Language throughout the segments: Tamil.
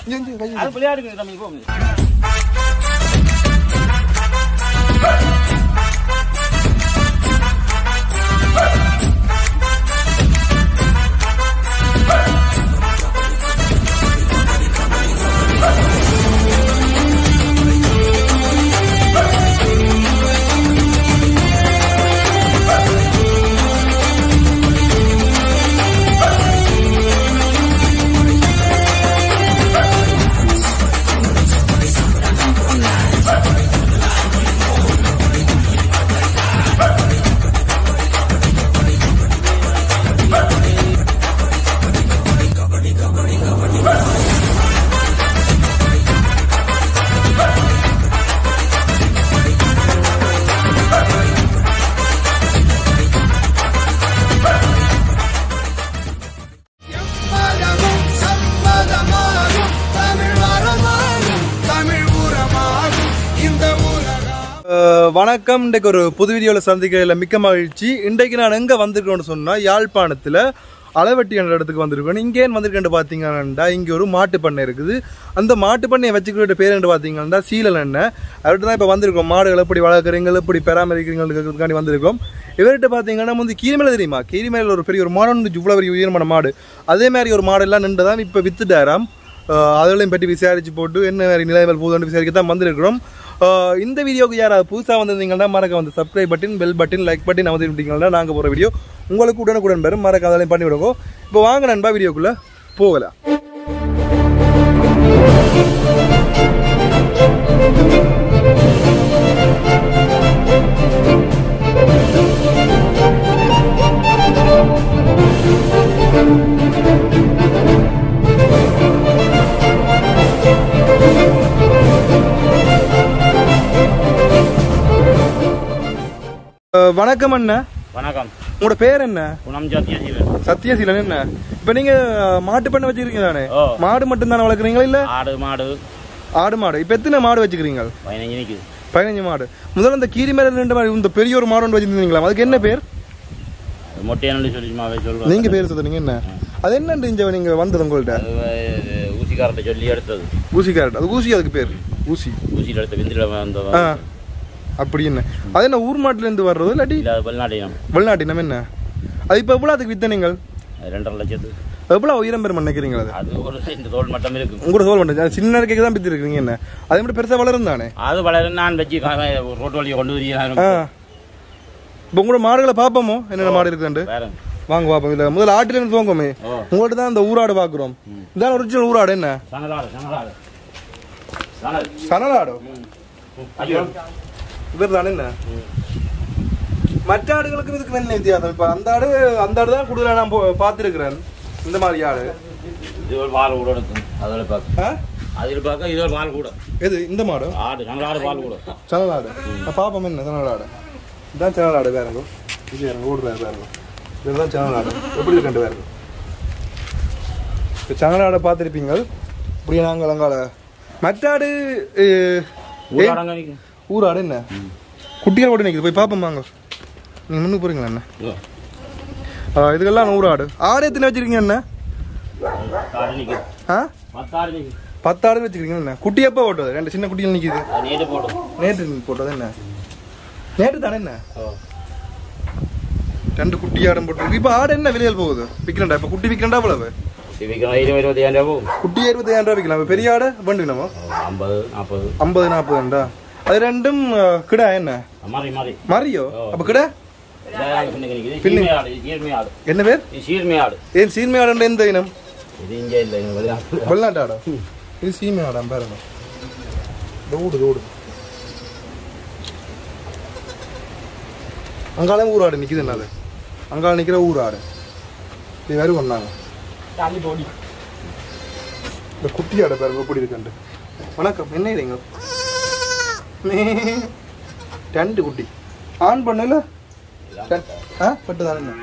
இங்க, இங்க, கை அது விளையாடுங்க தம்பி போ மதமும் சம்மதமாகும் தமிழ் வரமாகும் தமிழ் உரமாகும் இந்த உலகம் அஹ், வணக்கம் இன்றைக்கு ஒரு புது வீடியோவில் சந்திக்கிறதுல மிக்க மகிழ்ச்சி இன்றைக்கு நான் எங்கே வந்திருக்கேன்னு சொன்னால் யாழ்ப்பாணத்தில் அளவெட்டி என்ற இடத்துக்கு வந்திருக்கேன் இங்கே ஏன் வந்திருக்கேன் பார்த்தீங்கன்னா இங்கே ஒரு மாட்டு பண்ணை இருக்குது அந்த மாட்டு பண்ணையை வச்சுக்கிற பேர் என்ன பார்த்தீங்கன்னா சீலன் எண்ணெய் அவர்கிட்ட தான் இப்போ வந்திருக்கோம் மாடுகள் எப்படி வளர்க்குறீங்க எப்படி பராமரிக்கிறீங்கிறதுக்காண்டி வந்திருக்கோம் இவர்கிட்ட பார்த்தீங்கன்னா வந்து கீரிமலை தெரியுமா கீரிமலையில் ஒரு பெரிய ஒரு மாடு வந்து இவ்வளோ பெரிய உயரமான மாடு அதே மாதிரி ஒரு மாடெல்லாம் நின்று தான் இப்போ வித்துட்டாராம் அஹ் அதுகளையும் பற்றி விசாரிச்சு போட்டு என்ன மாதிரி நிலைமைகள் போகுதுன்னு விசாரிக்க தான் வந்திருக்கிறோம் அஹ் இந்த வீடியோக்கு யாராவது புதுசாக வந்திருந்தீங்கன்னா மறக்க வந்து subscribe button bell button like button அமைதி விட்டீங்கன்னா நாங்கள் போகிற வீடியோ உங்களுக்கு உடனுக்குடன் பெறும் மறக்க அதெல்லாம் பண்ணி விடுவோம் இப்போ வாங்க நண்பா வீடியோக்குள்ளே போகலாம் அஹ் வணக்கம் அண்ணா வணக்கம் உங்களோட பேர் என்ன குணம் ஜாத்திய ஜீவன் சத்யசீலன் என்ன இப்போ நீங்கள் மாட்டு பண்ணை வச்சுருக்கீங்க தானே ஓ. மாடு மட்டும் தானே வளர்க்குறீங்களா இல்லை ஆடு மாடு ஆடு மாடு இப்போ எத்தனை மாடு வச்சுக்கிறீங்க பதினஞ்சு நிற்குது பதினஞ்சு மாடு முதல்ல இந்த கீரி மேல ரெண்டு மாடு இந்த பெரிய ஒரு மாடு ஒன்று வச்சிருந்தீங்களா அதுக்கு என்ன பேர் அது மொட்டையானு சொல்லி சும்மாவே சொல்லுவாங்க நீங்க பேர் சொல்றீங்க என்ன அது என்ன இங்க நீங்க வந்தது உங்கள்ட்ட அது அஹ், ஊசிக்காரத்தை சொல்லி எடுத்தது ஊசி கேரட் அது ஊசி அதுக்கு பேர் ஊசி ஊசியில் எடுத்த விந்தில வந்த ஆ அப்படி என்ன அது என்ன ஊர் மாட்டுல இருந்து வர்றது இல்லாட்டி இல்லை அது வெளிநாட்டினம் வெளிநாட்டினம் என்ன அது இப்போ எவ்வளோ அதுக்கு வித்த நீங்கள் அது ரெண்டரை லட்சத்து எவ்வளோ உயரம் பெருமை நினைக்கிறீங்க அது அது ஒரு இந்த தோல் மட்டம் இருக்கும் உங்களோட சோல் பண்ணுறது அது சின்ன இருக்கைக்கு தான் வித்து இருக்கீங்க என்ன அதே மட்டும் பெருசாக வளரும் தானே அது வளர நான் வச்சு கா- ரோட்டு வழியை கொண்டு ஆ வரீங்க இப்போ உங்களோட மாடுகளை பார்ப்போமோ என்னென்ன மாடு இருக்குதுண்டு வேற வாங்க பார்ப்போம் இல்லை முதல்ல ஆட்டுல இருந்து துவங்கமே ஓ. உங்கள்ட்ட தான் இந்த ஊராடு பார்க்குறோம் இதான் ஒரிஜினல் ஊராடு என்ன சனலாடு சனலாடு சனல் சனலாடு ஐயோ இவர் தானே என்ன மற்ற ஆடுகளுக்கும் இதுக்கு என்ன வித்தியாசம் இப்ப அந்த ஆடு அந்த ஆடு தான் கூடுதலா நான் போ- பார்த்திருக்கிறேன் இந்த மாதிரி ஆடு இது ஒரு பால் கூட இருக்கும் அதில் பார்க்க ஆ? அதில் பார்க்க இது ஒரு பால் கூட எது இந்த மாடு ஆடு சனலாடு பால் கூட சனலாடு நான் பாப்போம் என்ன சனலாடு இதான் சனலாடு வேறங்க இது வேறங்க ஓடு வேற வேறங்க இதுதான் சனலாடு எப்படி இருக்கு வேறங்க இப்போ சனலாடை பார்த்துருப்பீங்க இப்படியே நாங்கள் அங்கால மற்ற ஆடு அஹ், ஒரு அடங்க நிற்கும் ஊராடு என்ன குட்டிகள் ஓடி நிற்குது போய் பார்ப்போம் வாங்க நீங்கள் முன்னுக்கு போறீங்களா என்ன ஆ, இதுக்கெல்லாம் நூறு ஆடு ஆடு எத்தனை வச்சிருக்கீங்க என்ன ஆடு நிற்குது ஆ பத்தாடு நிற்குது பத்து ஆடு வச்சிருக்கீங்க என்ன குட்டி எப்போ ஓட்டுது ரெண்டு சின்ன குட்டிகள் நிற்கிது அது நேற்று போட்டோம் நேற்று போட்டது என்ன நேற்று தானே என்ன ஓ ரெண்டு குட்டி ஆடும் போட்டு இப்போ ஆடு என்ன விலையில் போகுது விற்கிறண்டா இப்போ குட்டி விற்கிறண்டா அவ்வளவு சிவிக்கணும் இருபது இருபத்தையாயிரம் ரூபா போகும் குட்டி இருபத்தாயிரம் ரூபா விற்கலாம் இப்போ பெரிய ஆடு வேண்டுக்கணுமா ஐம்பது நாற்பது ஐம்பது நாற்பதுண்டா அது ரெண்டும் ஆ, கிடா என்ன மாறி மாறி மரியோ அப்போ கிடா சீர்மை ஆடு இது சீர்மை ஆடு என்ன பேர் இது சீர்மை ஆடு ஏன் சீர்மை ஆடுன்ற எந்த இனம் இது இங்கே இல்லை இங்க வெளிநாட்டு. வெளிநாட்டு ஆடா இது சீமை ஆடாம் பாருங்க இந்த ஓடுது ஓடுது அங்காலே ஊராடு நிக்குது என்னது அங்கால நிக்கிற ஊராடு இது வேறு பண்ணாங்க இந்த குட்டி ஆடை பாருங்க எப்படி இருக்குண்டு வணக்கம் என்ன இருங்க ரெண்டு குட்டி ஆன் பண்ணல ஆ பட்டு தானே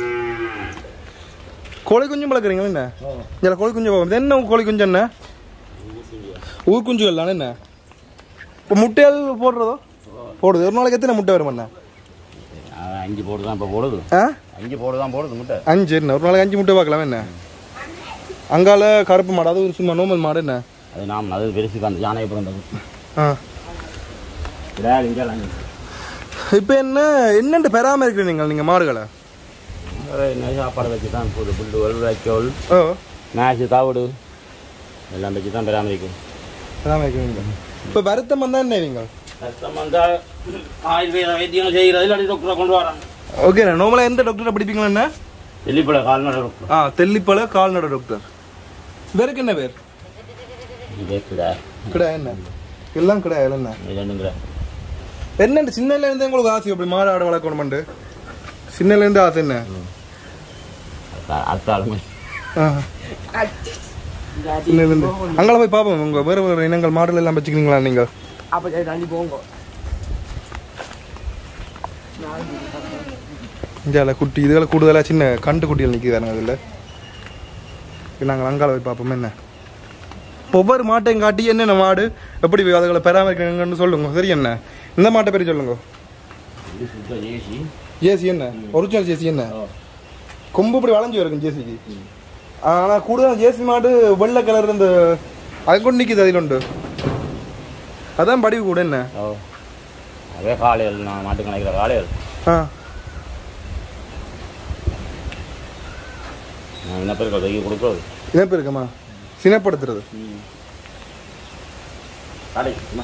கோழி குஞ்சும் வளர்க்குறீங்களா என்ன இதில் கோழி குஞ்சு பார்ப்போம் இது என்ன கோழி குஞ்சு என்ன ஊர் குஞ்சுகள் தானே என்ன இப்போ முட்டைகள் போடுறதோ போடுது ஒரு நாளைக்கு எத்தனை முட்டை வரும் என்ன ஆ, அஞ்சு போடு தான் இப்போ போடுது ஆ அஞ்சு போடு தான் போடுது முட்டை அஞ்சு என்ன ஒரு நாளைக்கு அஞ்சு முட்டை பார்க்கலாம் என்ன அங்கால கருப்பு மாடு அது ஒரு சும்மா நோமல் மாடு என்ன அது நாம் அது பெருசுக்கு அந்த யானை பிறந்தது ஆ விளையாடு இங்கே இப்போ என்ன என்னென்று பராமரிக்கிறீங்க நீங்கள் நீங்கள் மாடுகளை என்ன சாப்பாடு வச்சு தான் புது புல்லு வைக்கோல் ஓ மேட்ச்சு தாவடு எல்லாம் வச்சு தான் பராமரிக்கும் பராமரிக்கிறீங்க இப்போ வருத்தம் வந்தால் என்ன நீங்கள் கஷ்டம் வந்தால் ஆயுர்வேத வைத்தியம் செய்கிறது இல்லாட்டி டாக்டரை கொண்டு வராங்க ஓகே நார்மலாக எந்த டாக்டரை படிப்பீங்களா என்ன வெள்ளிப்பழ கால்நடை டாக்டர் ஆ தெல்லிப்பழ கால்நடை டாக்டர் வேருக்கு என்ன பேர் இதே கிடா கிடையாது என்ன எல்லாம் கிடையாது என்ன ரெண்டுங்கிற என்னண்டு சின்னல இருந்தே உங்களுக்கு ஆசை அப்படி மாடு ஆடு வளர்க்கணுமெண்டு சின்னல இருந்து ஆசை என்ன அடுத்த ஆளுங்க ஆ. சின்னல இருந்து அங்கே போய் பார்ப்போம் உங்க வேறு வேறு இனங்கள் மாடுகள் எல்லாம் வச்சுக்கிறீங்களா நீங்க அப்ப சரி தள்ளி போங்க இந்தியாவில் குட்டி இதுகளை கூடுதலாக சின்ன கண்டு குட்டிகள் நிற்கிறாங்க அதில் நாங்கள் அங்கால போய் பார்ப்போம் என்ன ஒவ்வொரு மாட்டையும் காட்டி என்னென்ன மாடு எப்படி அதுகளை பராமரிக்கணுங்கன்னு சொல்லுங்க சரி என்ன இந்த மாட்டை பற்றி சொல்லுங்க இது சுத்த ஜேசி ஜேசி என்ன ஒரிஜினல் ஜேசி என்ன கொம்பு இப்படி வளைஞ்சு இருக்கும் ஜேசிக்கு ஆனால் கூடுதல் ஜேசி மாடு வெள்ளை கலர் இந்த அது கொண்டு நிற்கிது அதில் உண்டு அதான் படிவு கூட என்ன ஓ அதே காளையல் நான் மாட்டு கணக்கிற காளையல் ஆ நான் என்ன பேர் கைக்கு கொடுக்குறது இணைப்பு இருக்குமா சினப்படுத்துறது கடை சும்மா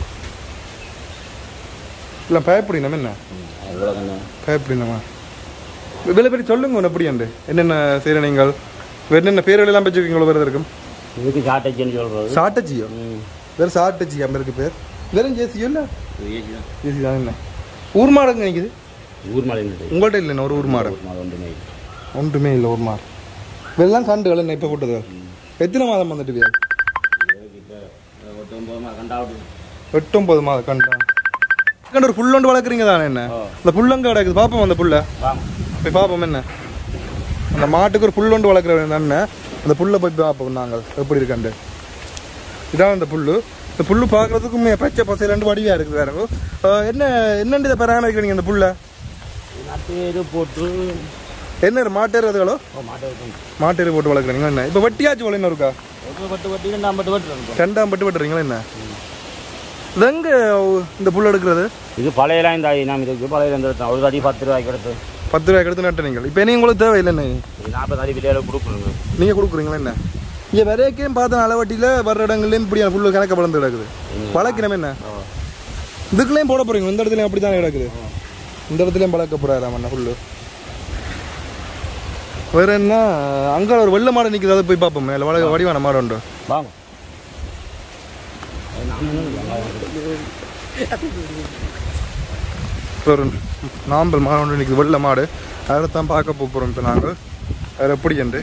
இல்லை பயப்படினோம் என்ன எவ்வளோ கண்ணு பயப்படினோமா இதில் பற்றி சொல்லுங்க ஒன்று எப்படி உண்டு என்னென்ன செய்கிற நீங்கள் வேறு என்னென்ன பேர்கள் எல்லாம் வச்சுருக்கீங்களோ வேறு இருக்கும் இதுக்கு சாட்டைச்சின்னு சொல்கிறது சாட்டச்சியோ ம் வேறு சாட்டச்சி அந்த இருக்கு பேர் வெறும் ஜேசியோ இல்லை இது ஏசி தான் ஜேசி தான் என்ன ஊர் மாடுங்க நிற்குது ஊர் மலை நின்று உங்கள்கிட்ட இல்லைண்ணா ஒரு ஊர் மாடு மாடு ஒன்று மேய் ஒன்றுமே இல்லை ஒரு மாடு வெள்ளம் கண்டுகள் என்ன இப்போ போட்டது எத்தனை மாதம் வந்துட்டு வியா ஒட்டு ஒன்பது மா கண்டாவுட்டு எட்டு ஒன்பது மாதம் கண்டா கண்டு ஒரு புல்லொண்டு வளர்க்குறீங்க தானே என்ன ஓ. அந்த புல்லங்க கிடக்குது பார்ப்போம் அந்த புல்லை வாங்க போய் பார்ப்போம் என்ன அந்த மாட்டுக்கு ஒரு புல்லொண்டு வளர்க்குறவங்க தானே அந்த புல்லை போய் பார்ப்போம் நாங்கள் எப்படி இருக்காண்டு இதான் அந்த புல்லு இந்த புல்லு பார்க்கறதுக்குமே பச்சை பசை ரெண்டு வடிவாக இருக்குது வேற அஹ் என்ன என்னண்டு இதை பராமரிக்கிறீங்க அந்த புல்லை நட்டு இது போட்டு என்ன மாட்டேறதுகளோ ஓ மாட்டை வைக்கணும் மாட்டேறு போட்டு வளர்க்குறீங்க என்ன இப்போ வெட்டியாச்சு போல என்ன இருக்கா ஒரு பட்டு வட்டி ரெண்டாம் பட்டு வட்டு இருக்கும் ரெண்டாம் பட்டு வெட்டுறீங்களா என்ன இது எங்க இந்த புல் எடுக்கிறது இது பழையலாம் இந்த நாம் இதுக்கு பழைய இந்த ஒரு அடி பத்து ரூபாய்க்கு எடுத்து பத்து ரூபாய்க்கு எடுத்து நட்டு நீங்கள் இப்போ இனி உங்களுக்கு தேவையில்லை என்ன இது நாற்பது அடி விலையில கொடுக்கணுங்க நீங்கள் கொடுக்குறீங்களா என்ன இங்கே விரைக்கையும் பார்த்த அளவட்டியில் வர்ற இடங்கள்லையும் இப்படியான புல்லு கணக்க வளர்ந்து கிடக்குது வளர்க்கணும் என்ன இதுக்குள்ளேயும் போட போறீங்க இந்த இடத்துலையும் அப்படி தானே கிடக்குது இந்த இடத்துலையும் பழக்கப்படாதாம் என்ன புல்லு வேற என்ன அங்கே ஒரு வெள்ளை மாடு நிற்குது அதை போய் பார்ப்போம் இல்லை வள வடிவான மாடு உண்டு வாங்க இப்போ ஒரு நாம்பல் மாடு ஒன்று நிற்குது வெள்ளை மாடு அதை தான் பார்க்க போகிறோம் இப்போ நாங்கள் வேறு எப்படி என்று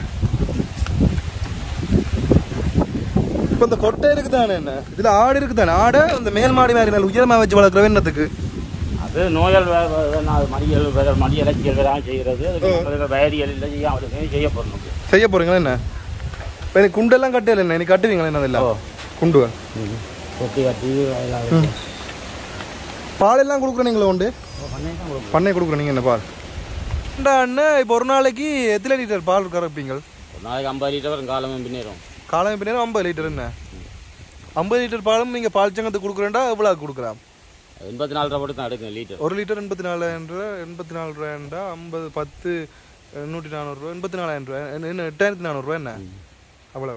இப்போ இந்த கொட்டை இருக்குதானே என்ன இதில் ஆடு இருக்குதானே ஆடை இந்த மேல் மாடி மாதிரி நல்ல உயரமாக வச்சு வளர்க்குறவே என்னத்துக்கு அது நோயல் வே- வே- வே- நான் மடியல் வேற மடி இலக்கியல் வேற செய்கிறது அதுக்கு வயதியல் இல்லை செய்ய அவருக்கு செய்ய போறோம் செய்ய போகிறீங்களா என்ன இப்போ எனக்கு குண்டெல்லாம் கட்டையில என்ன எனக்கு கட்டுவீங்களா என்ன இல்லை ஓ. குண்டு கொட்டி கட்டி அதெல்லாம் பாலெல்லாம் கொடுக்குறீங்களா உண்டு பண்ணிதான் கொடுப்போம். பண்ணை கொடுக்குறீங்க என்ன பால் அண்ணன் இப்போ ஒரு நாளைக்கு எத்தனை லிட்டர் பால் கறப்பீங்க ஒரு நாளைக்கு ஐம்பது லிட்டர் வரும் காலமே பின்னேறும் காலம் பின்னேரம் ஐம்பது லிட்டர் என்ன ஐம்பது லிட்டர் பாலும் நீங்கள் பால் சங்கத்துக்கு கொடுக்குறேன்டா எவ்வளோ கொடுக்குறான் எண்பத்தி நாலு ரூபா போட்டு தான் எடுக்கும் லிட்டர் ஒரு லிட்டர் எண்பத்தி நாலாயிரம் ரூபா எண்பத்தி நாலு ரூபாய்ண்டா ஐம்பது பத்து நூற்றி நானூறுரூவா எண்பத்தி நாலாயிரம் ரூபா என்ன என்ன எட்டாயிரத்தி நானூறுரூவா என்ன அவ்வளோ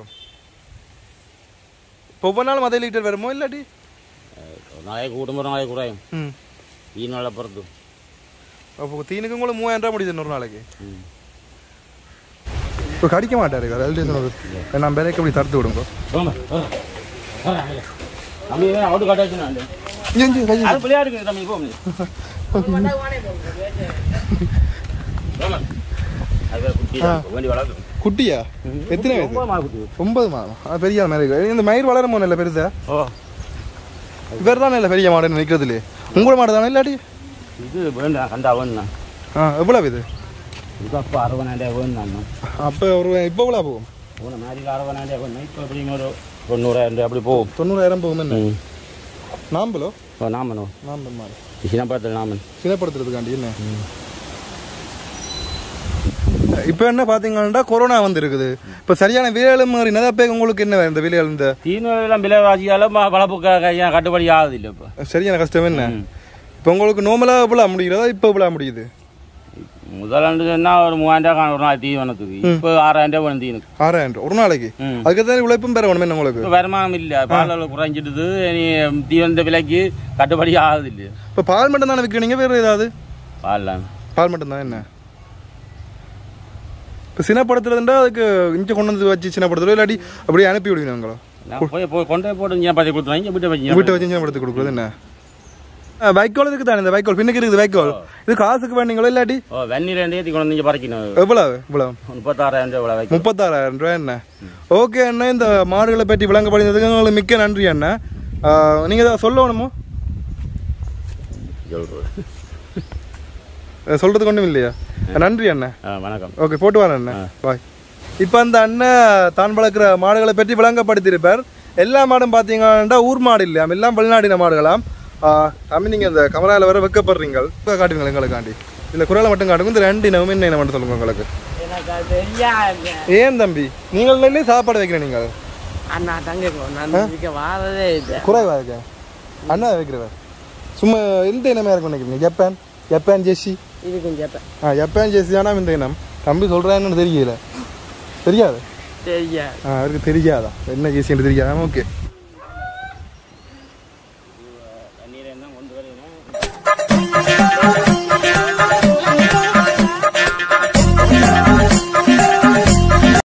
இப்போ ஒவ்வொரு நாளும் அதே லிட்டர் வருமோ இல்லாட்டி ஒரு நாளைக்கு கூட்டம் ஒரு நாளைக்கு குறையும் ம் ஈ நாளை பொறுத்து அப்போ தீனுக்கும் கூட மூவாயிரம் ரூபா முடியுது ஒரு நாளைக்கு ம். இப்போ கடிக்க மாட்டாரு ரெண்டு நான் பேரைக்கு அப்படி தடுத்து விடுங்க போங்க, போங்க. போங்க, இல்லை. தம்பி அவுட்டு காட்டாச்சு நான் இங்க, இங்க, கை- அது விளையாடுங்க தம்பி போங்க போங்க. அது வேற குட்டி தான். வேண்டி வளர்க்கும் குட்டியா எத்தனை வயசு ஒன்பது மாத குட்டி ஒன்பது மாதம் அது பெரிய மாதிரி இருக்கு இந்த மயிர் வளருமோ இல்லை பெருசா ஓ இவர் தானே இல்லை பெரிய மாடு நிற்கிறதுலே உங்களோட மாடு தானே இல்லாட்டி இது வேண்டாம் கண்டா வேணும் ஆ எவ்வளவு இது இது அப்போ அறுபதாயிரம் வேணும் அப்போ ஒரு இப்போ எவ்வளோ போகும் போன மாதிரி அறுபதாயிரம் வேணும் இப்போ எப்படிங்க ஒரு தொண்ணூறாயிரம் அப்படி போகும் தொண்ணூறாயிரம் போகும் என்ன ம் நாம்பலோ ஓ நாமனோ நாம்பல் மாடு சின்னப்படத்தில் நாமன் சினப்படுத்துறதுக்காண்டி என்ன இப்போ என்ன பார்த்தீங்கன்னா கொரோனா வந்து இருக்குது இப்போ சரியான விலைகள் மாதிரி நிறைய பேர் உங்களுக்கு என்ன இந்த விலைகள் இந்த தீனெல்லாம் விலைவாசியாலும் வளர்ப்பு கையா கட்டுப்படி ஆகுது இல்லை இப்போ சரியான கஷ்டம் என்ன இப்போ உங்களுக்கு நார்மலாக விழா முடிகிறதா இப்போ விழா முடியுது முதலாண்டு சொன்னா ஒரு மூவாயிரம் ரூபா காணும் ஒரு நாள் தீவனத்துக்கு இப்போ ஆறாயிரம் ரூபா வேணும் தீனுக்கு ஆறாயிரம் ரூபா ஒரு நாளைக்கு ம். அதுக்கு தான் உழைப்பும் பெற வேணும் என்ன உங்களுக்கு இப்போ வருமானம் இல்லை பால் அளவு குறைஞ்சிடுது இனி தீவனத்த விலைக்கு கட்டுப்படி ஆகுது இல்லையா இப்போ பால் மட்டும் தானே விற்கிறீங்க வேறு ஏதாவது பால்லாம் பால் மட்டும் தான் என்ன இப்போ சினப்படுத்துறதுண்டா அதுக்கு இங்கே கொண்டு வந்து வச்சு சினப்படுத்துறோம் இல்லாட்டி அப்படியே அனுப்பி விடுவீங்க உங்களோ நான் போய் போய் கொண்டு போய் போட்டு இங்கே பற்றி கொடுத்துருவாங்க இங்கே வீட்டை வச்சு வீட்டை வச்சு சினப்படுத்தி கொடுக்குறது என்ன வைக்கோல் இருக்கு தானே இந்த வைக்கோல் பின்னுக்கு இருக்குது வைக்கோல் இது காசுக்கு வேணீங்களோ இல்லாட்டி ஓ வெந்நீர் ரெண்டு ஏற்றி கொண்டு வந்து இங்கே பறிக்கணும் எவ்வளவு இவ்வளவு முப்பத்தாறாயிரம் ரூபா வைக்கும் முப்பத்தாறாயிரம் ரூபாய் என்ன ஓகே அண்ணா இந்த மாடுகளை பற்றி விளங்கப்படுறதுக்கு உங்களுக்கு மிக்க நன்றி அண்ணா ஆஹ், நீங்க ஏதாவது சொல்லணுமோ அஹ், சொல்றதுக்கு ஒன்றும் இல்லையா நன்றி அண்ணா ஆ வணக்கம் ஓகே போட்டு வரேன் அண்ணா பாய் இப்போ அந்த அண்ணன் தான் வளர்க்குற மாடுகளை பற்றி விளங்கப்படுத்தியிருப்பார் எல்லா மாடும் பார்த்தீங்கன்னா ஊர் மாடு இல்லையாம் எல்லாம் வெளிநாடின மாடுகளாம் தம்பி நீங்கள் இந்த கமலாவில் வர வைக்கப்படுறீங்க இப்போ காட்டுவீங்களா எங்களுக்காண்டி இல்லை குரலை மட்டும் காட்டுங்க இந்த ரெண்டு இனமும் என்ன இனம் மட்டும் சொல்லுங்க உங்களுக்கு எனக்கு அது தெரியாது ஏன் தம்பி நீங்கள் நின்று சாப்பாடு வைக்கிறேன் நீங்கள் அண்ணா தங்கக்கோ நான் இதுக்கு வாரதே இல்லை குறைவா இருக்க அண்ணா வைக்கிறவர் சும்மா எந்த இனமே இருக்கும் நினைக்கிறீங்க ஜப்பான் ஜப்பான் ஜெர்சி இதுக்கும் கேட்பேன் ஆ ஜப்பான் ஜெர்சி தானே இந்த இனம் தம்பி சொல்கிறான்னு தெரியல தெரியாது தெரியாது ஆ அவருக்கு தெரியாதா என்ன ஜெர்சின்னு தெரியாதா ஓகே